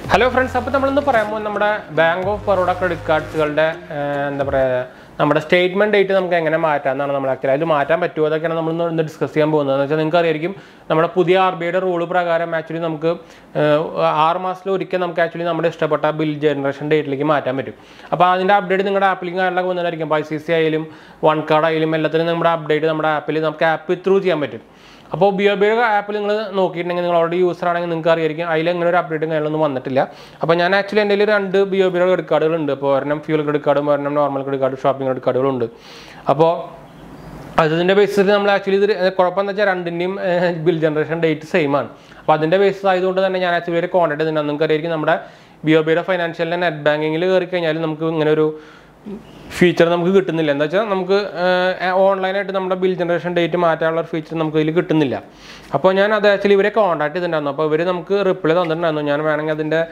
hello friends അപ്പോൾ നമ്മളിന്ന് പറയാൻ പോകുന്നത് നമ്മുടെ ബാങ്ക് ഓഫ് ബറോഡ ക്രെഡിറ്റ് കാർഡ്സുകളുടെ എന്താ പറയുക നമ്മുടെ സ്റ്റേറ്റ്മെന്റ് ഡേറ്റ് നമുക്ക് എങ്ങനെ മാറ്റാമെന്നാണ് നമ്മൾ ആക്ച്വലി അതിൽ മാറ്റാൻ പറ്റുമോ അതൊക്കെയാണ് നമ്മൾ ഇന്ന് ഡിസ്കസ് ചെയ്യാൻ പോകുന്നത് എന്ന് വെച്ചാൽ നിങ്ങൾക്ക് അറിയായിരിക്കും നമ്മുടെ പുതിയ ആർ ബി ഐയുടെ റൂൾ പ്രകാരം ആക്ച്വലി നമുക്ക് ഏഹ്, ആറ് മാസത്തിൽ ഒരിക്കൽ നമുക്ക് ആക്ച്വലി നമ്മുടെ ഇഷ്ടപ്പെട്ട ബിൽ ജനറേഷൻ ഡേറ്റിലേക്ക് മാറ്റാൻ പറ്റും അപ്പോൾ അതിൻ്റെ അപ്ഡേറ്റ് നിങ്ങളുടെ ആപ്പിലേക്ക് കാര്യങ്ങളൊക്കെ വന്നതായിരിക്കും ഐ സി സി ആയാലും വൺ കാർഡ് ആയാലും എല്ലാത്തിനും നമ്മുടെ അപ്ഡേറ്റ് നമ്മുടെ ആപ്പിൽ നമുക്ക് ആപ്പ് ത്രൂ ചെയ്യാൻ പറ്റും അപ്പോൾ ബി ഒ ബിയുടെ ആപ്പിൽ നിങ്ങൾ നോക്കിയിട്ടുണ്ടെങ്കിൽ നിങ്ങൾ ഓൾറെഡി യൂസർ ആണെങ്കിൽ നിങ്ങൾക്ക് അറിയായിരിക്കും അതിൽ അങ്ങനെ ഒരു അപ്ഡേറ്റും കാര്യങ്ങളൊന്നും വന്നിട്ടില്ല അപ്പോൾ ഞാൻ ആക്ച്വലി എൻ്റെ കയ്യിൽ രണ്ട് ബി ഒ ബിയുടെ ക്രെഡിറ്റ് കാർഡുകളുണ്ട് അപ്പോൾ ഒരെണ്ണം ഫ്യൂൽ ക്രെഡിറ്റ് കാർഡും ഒരെണ്ണം normal credit card shopping credit കാർഡുകളുണ്ട് അപ്പോൾ അതിൻ്റെ ബേസിൽ നമ്മൾ ആക്ച്വലി ഇത് കുഴപ്പം എന്ന് വെച്ചാൽ രണ്ടിൻ്റെയും ബിൽ ജനറേഷൻ ഡേറ്റ് സെയിം ആണ് അപ്പോൾ അതിൻ്റെ ബേസിസ് ആയതുകൊണ്ട് തന്നെ ഞാൻ ആക്ച്വലി ഒരു കോൺടാക്ട് ചെയ്തിട്ടുണ്ട് നിങ്ങൾക്ക് അറിയായിരിക്കും നമ്മുടെ ബി ഒ ബിയുടെ ഫൈനാൻഷ്യലിൻ്റെ നെറ്റ് ബാങ്കിങ്ങിൽ കയറി കഴിഞ്ഞാൽ നമുക്ക് ഇങ്ങനെ ഒരു ഫീച്ചർ നമുക്ക് കിട്ടുന്നില്ല എന്താ വെച്ചാൽ നമുക്ക് ഓൺലൈനായിട്ട് നമ്മുടെ ബിൽ ജനറേഷൻ ഡേറ്റ് മാറ്റാനുള്ള ഒരു ഫീച്ചർ നമുക്ക് ഇതിൽ കിട്ടുന്നില്ല അപ്പോൾ ഞാൻ അത് ആക്ച്വലി ഇവരെ കോൺടാക്ട് ചെയ്തിട്ടുണ്ടായിരുന്നു അപ്പോൾ ഇവർ നമുക്ക് റിപ്ലൈ തന്നിട്ടുണ്ടായിരുന്നു ഞാൻ വേണമെങ്കിൽ അതിൻ്റെ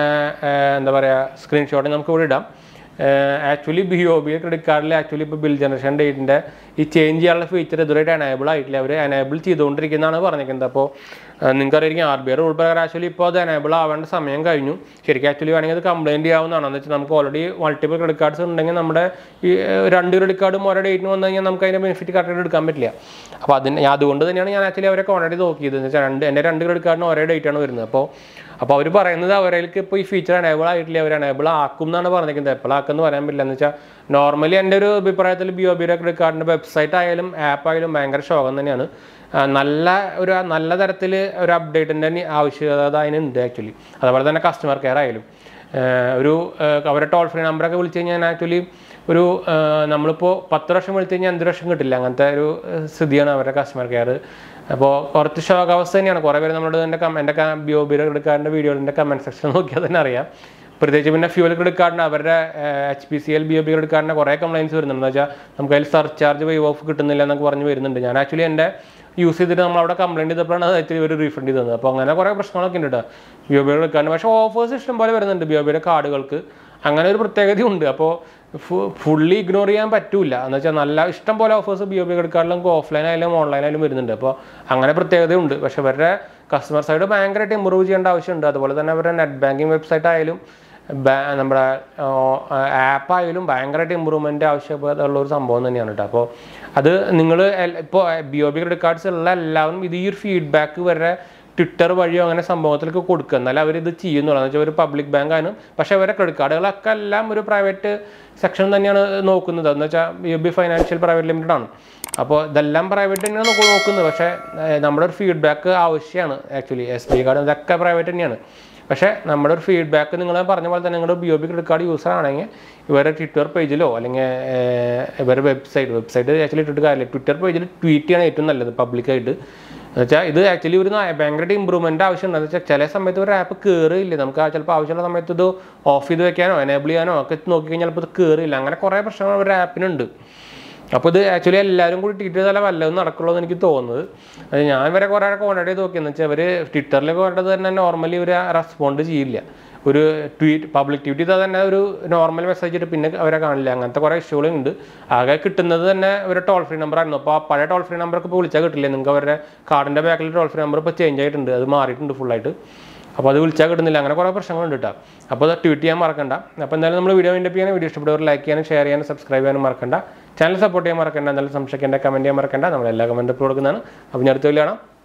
എന്താ പറയുക സ്ക്രീൻഷോട്ട് നമുക്ക് ഇവിടെ ഇടാം actually B O B credit കാർഡിൽ ആക്ച്വലി ഇപ്പോൾ ബിൽ ജനറേഷൻ ഡേറ്റിൻ്റെ ഈ ചേഞ്ച് ചെയ്യാനുള്ള ഫീച്ചർ ഇതുവരെയായിട്ട് എനേബിൾ ആയിട്ടില്ല അവർ എനേബിൾ ചെയ്തുകൊണ്ടിരിക്കുന്നതാണ് പറഞ്ഞിരിക്കുന്നത് അപ്പോൾ നിങ്ങൾക്കറിയാം ആർ ബി ഐ റൂൾ പ്രകാരം ആക്ച്വലി ഇപ്പോൾ അത് എനേബിൾ ആവേണ്ട സമയം കഴിഞ്ഞു ശരിക്കും ആക്ച്വലി വേണമെങ്കിൽ അത് കംപ്ലയിൻറ്റ് ചെയ്യാവുന്നതാണ് എന്ന് വെച്ചാൽ നമുക്ക് ഓൾറെഡി മൾട്ടിപ്പിൾ ക്രെഡിറ്റ് കാർഡ്സ് ഉണ്ടെങ്കിൽ നമ്മുടെ ഈ ഏഹ്, രണ്ട് ക്രെഡിറ്റ് കാർഡും ഓരോ ഡേറ്റിന് വന്നു കഴിഞ്ഞാൽ നമുക്ക് അതിൻ്റെ ബെനിഫിറ്റ് കറക്റ്റായിട്ട് എടുക്കാൻ പറ്റില്ല അപ്പോൾ അതിന് ഞാൻ അതുകൊണ്ട് തന്നെയാണ് ഞാൻ ആക്ച്വലി അവരെ കോൺടാക്ട് ചെയ്ത് നോക്കിയത് എന്ന് വെച്ചാൽ രണ്ട് എൻ്റെ രണ്ട് ക്രെഡിറ്റ് കാർഡിന് ഒരേ ഡേറ്റാണ് വരുന്നത് അപ്പോൾ അപ്പോൾ അവർ പറയുന്നത് അവരേക്ക് ഇപ്പോൾ ഈ ഫീച്ചർ എനേബിൾ ആയിട്ടില്ല അവർ എനേബിൾ ആക്കും എന്നാണ് പറഞ്ഞിരിക്കുന്നത് എപ്പോഴാക്കുമെന്ന് പറയാൻ പറ്റില്ല എന്ന് വെച്ചാൽ നോർമലി എൻ്റെ ഒരു അഭിപ്രായത്തിൽ ബി ഒ ബിയുടെ ക്രെഡിറ്റ് കാർഡിൻ്റെ വെബ്സൈറ്റ് ആയാലും ആപ്പ് ആയാലും ഭയങ്കര ശോകം തന്നെയാണ് ആ, നല്ല ഒരു നല്ല തരത്തിൽ ഒരു അപ്ഡേറ്റിൻ്റെ ആവശ്യകത അതിനുണ്ട് ആക്ച്വലി അതുപോലെ തന്നെ കസ്റ്റമർ കെയർ ആയാലും ആ, ഒരു ആ, അവരുടെ ടോൾ ഫ്രീ നമ്പറൊക്കെ വിളിച്ച് കഴിഞ്ഞാൽ ആക്ച്വലി ഒരു ആ, നമ്മളിപ്പോൾ പത്ത് വർഷം വിളിച്ച് കഴിഞ്ഞാൽ അഞ്ച് വർഷം കിട്ടില്ല അങ്ങനത്തെ ഒരു ആ, സ്ഥിതിയാണ് അവരുടെ കസ്റ്റമർ കെയർ അപ്പോൾ കുറച്ച് ശോകാവസ്ഥ തന്നെയാണ് കുറേ പേര് നമ്മളോട് എൻ്റെ കം എൻ്റെ ബി ഒ ബിയുടെ ക്രെഡിറ്റ് കാർഡിൻ്റെ വീഡിയോൻ്റെ കമൻറ്റ് സെക്ഷൻ നോക്കിയാൽ തന്നെ അറിയാം പ്രത്യേകിച്ച് പിന്നെ ഫ്യൂൽ ക്രെഡിറ്റ് കാർഡിന് അവരുടെ H P C L B O B credit കാർഡിന് കുറേ കംപ്ലയിൻസ് വരുന്നുണ്ട് എന്ന് വെച്ചാൽ നമുക്ക് അതിൽ സർചാർജ് വൈവ് ഓഫ് കിട്ടുന്നില്ല എന്നൊക്കെ പറഞ്ഞ് വരുന്നുണ്ട് ഞാൻ ആക്ച്വലി എൻ്റെ യൂസ് ചെയ്തിട്ട് നമ്മൾ അവിടെ കംപ്ലയിൻറ്റ് ചെയ്തപ്പോഴാണ് അത് ആക്ച്വലി ഒരു റീഫണ്ട് ചെയ്തത് അപ്പോൾ അങ്ങനെ കുറേ പ്രശ്നങ്ങളൊക്കെ ഉണ്ട് കേട്ടോ ബി ഒ ബി ക്രെഡിറ്റ് കാർഡിന് പക്ഷേ ഓഫേഴ്സ് ഇഷ്ടംപോലെ വരുന്നുണ്ട് ബി ഒ ബിയുടെ കാർഡുകൾക്ക് അങ്ങനെ ഒരു പ്രത്യേകതയുണ്ട് അപ്പോൾ ഫുള്ളി ഇഗ്നോർ ചെയ്യാൻ പറ്റൂല എന്ന് വെച്ചാൽ നല്ല ഇഷ്ടം പോലെ offers B O B credit കാർഡിലും ഓഫ്ലൈൻ ആയാലും ഓൺലൈൻ ആയാലും വരുന്നുണ്ട് അപ്പോൾ അങ്ങനെ പ്രത്യേകതയുണ്ട് പക്ഷേ അവരുടെ കസ്റ്റമർ സൈഡ് ഭയങ്കരമായിട്ട് ഇമ്പ്രൂവ് ചെയ്യേണ്ട ആവശ്യമുണ്ട് അതുപോലെ തന്നെ അവരുടെ നെറ്റ് ബാങ്കിങ് വെബ്സൈറ്റ് ആയാലും ബാ- നമ്മുടെ ആപ്പ് ആയാലും ഭയങ്കരമായിട്ട് ഇമ്പ്രൂവ്മെൻ്റ് ആവശ്യമുള്ള ഒരു സംഭവം തന്നെയാണ് കേട്ടോ അപ്പോൾ അത് നിങ്ങൾ ഇപ്പോൾ B O B credit cards ഉള്ള എല്ലാവരും ഇത് ഈ ഒരു ഫീഡ്ബാക്ക് വരെ ട്വിറ്റർ വഴിയോ അങ്ങനെ സംഭവത്തിലൊക്കെ കൊടുക്കുക എന്നാലും അവർ ഇത് ചെയ്യുന്നുള്ളൂ എന്ന് വെച്ചാൽ ഒരു പബ്ലിക് ബാങ്ക് ആണ് പക്ഷേ അവരുടെ ക്രെഡിറ്റ് കാർഡുകളൊക്കെ എല്ലാം ഒരു പ്രൈവറ്റ് സെക്ഷൻ തന്നെയാണ് നോക്കുന്നത് എന്ന് വെച്ചാൽ B O B financial private limited ആണ് അപ്പോൾ ഇതെല്ലാം പ്രൈവറ്റ് തന്നെയാണ് നോക്കു- നോക്കുന്നത് പക്ഷേ ഏഹ്, നമ്മുടെ ഒരു ഫീഡ്ബാക്ക് ആവശ്യമാണ് ആക്ച്വലി എസ് ബി കാർഡ് ഇതൊക്കെ പ്രൈവറ്റ് തന്നെയാണ് പക്ഷേ നമ്മുടെ ഒരു ഫീഡ്ബാക്ക് നിങ്ങൾ പറഞ്ഞ പോലെ തന്നെ നിങ്ങളുടെ B O B credit card user ആണെങ്കിൽ ഇവരുടെ ട്വിറ്റർ പേജിലോ അല്ലെങ്കിൽ ഏഹ്, ഇവരുടെ വെബ്സൈറ്റ് വെബ്സൈറ്റ് ആക്ച്വലി ഇട്ടിട്ട് കാര്യമില്ല ട്വിറ്റർ പേജിൽ ട്വീറ്റ് ചെയ്യണം ഏറ്റവും നല്ലത് പബ്ലിക്കായിട്ട് എന്നുവെച്ചാൽ ഇത് ആക്ച്വലി ഒരു ന- ഭയങ്കരമായിട്ട് ഇമ്പ്രൂവ്മെൻ്റ് ആവശ്യമുണ്ട് എന്ന് വെച്ചാൽ ചില സമയത്ത് ഒരു ആപ്പ് കയറിയില്ല നമുക്ക് ആ ചിലപ്പോൾ ആവശ്യമുള്ള സമയത്ത് ഇത് ഓഫ് ചെയ്ത് വെക്കാനോ എനേബിൾ ചെയ്യാനോ ഒക്കെ നോക്കിക്കഴിഞ്ഞാൽ ചിലപ്പോൾ ഇത് കയറിയില്ല അങ്ങനെ കുറേ പ്രശ്നങ്ങൾ അവരുടെ ആപ്പിനുണ്ട് അപ്പോൾ ഇത് ആക്ച്വലി എല്ലാവരും കൂടി ട്വീറ്റ് ചെയ്താലേ വല്ലതും നടക്കുള്ളൂ എന്ന് എനിക്ക് തോന്നുന്നത് അത് ഞാൻ വരെ കുറേ കോൺടാക്ട് ചെയ്ത് നോക്കിയെന്ന് വെച്ചാൽ അവർ ട്വിറ്ററിൽ കോൺടാക്ട് തന്നെ നോർമലി ഒരു റെസ്പോണ്ട് ചെയ്യില്ല ഒരു ട്വീറ്റ് പബ്ലിക് ട്വീറ്റ് ചെയ്താൽ തന്നെ ഒരു നോർമൽ മെസ്സേജ് ഇട്ട് പിന്നെ അവരെ കാണില്ല അങ്ങനത്തെ കുറേ ഇഷ്യൂകളുണ്ട് ആകെ കിട്ടുന്നത് തന്നെ ഒരു ടോൾ ഫ്രീ നമ്പർ ആയിരുന്നു അപ്പോൾ ആ പഴയ ടോൾ ഫ്രീ നമ്പറൊക്കെ ഇപ്പോൾ വിളിച്ചാൽ കിട്ടില്ല നിങ്ങൾക്ക് അവരുടെ കാർഡിൻ്റെ ബാക്കിൽ ടോൾ ഫ്രീ നമ്പർ ഇപ്പോൾ ചേഞ്ച് ആയിട്ടുണ്ട് അത് മാറിയിട്ടുണ്ട് ഫുള്ളായിട്ട് അപ്പോൾ അത് വിളിച്ചാൽ കിട്ടുന്നില്ല അങ്ങനെ കുറേ പ്രശ്നങ്ങളുണ്ട് കേട്ടോ അപ്പോൾ അത് ട്വീറ്റ് ചെയ്യാൻ മറക്കണ്ട അപ്പോൾ എന്തായാലും നമ്മൾ വീഡിയോ വേണ്ടി ചെയ്യാൻ വീഡിയോ ഇഷ്ടപ്പെട്ടവർ ലൈക്ക് ചെയ്യാനും ഷെയർ ചെയ്യാനും സബ്സ്ക്രൈബ് ചെയ്യാനും മറക്കണ്ട ചാനൽ സപ്പോർട്ട് ചെയ്യാൻ മറക്കണ്ട എന്തായാലും സംശയിക്കേണ്ട കമൻറ്റ് ചെയ്യാൻ മറക്കണ്ട നമ്മൾ എല്ലാ കമൻറ്റും കൊടുക്കുന്നതാണ് അപ്പോൾ ഞാൻ അടുത്ത വീഡിയോ കാണാം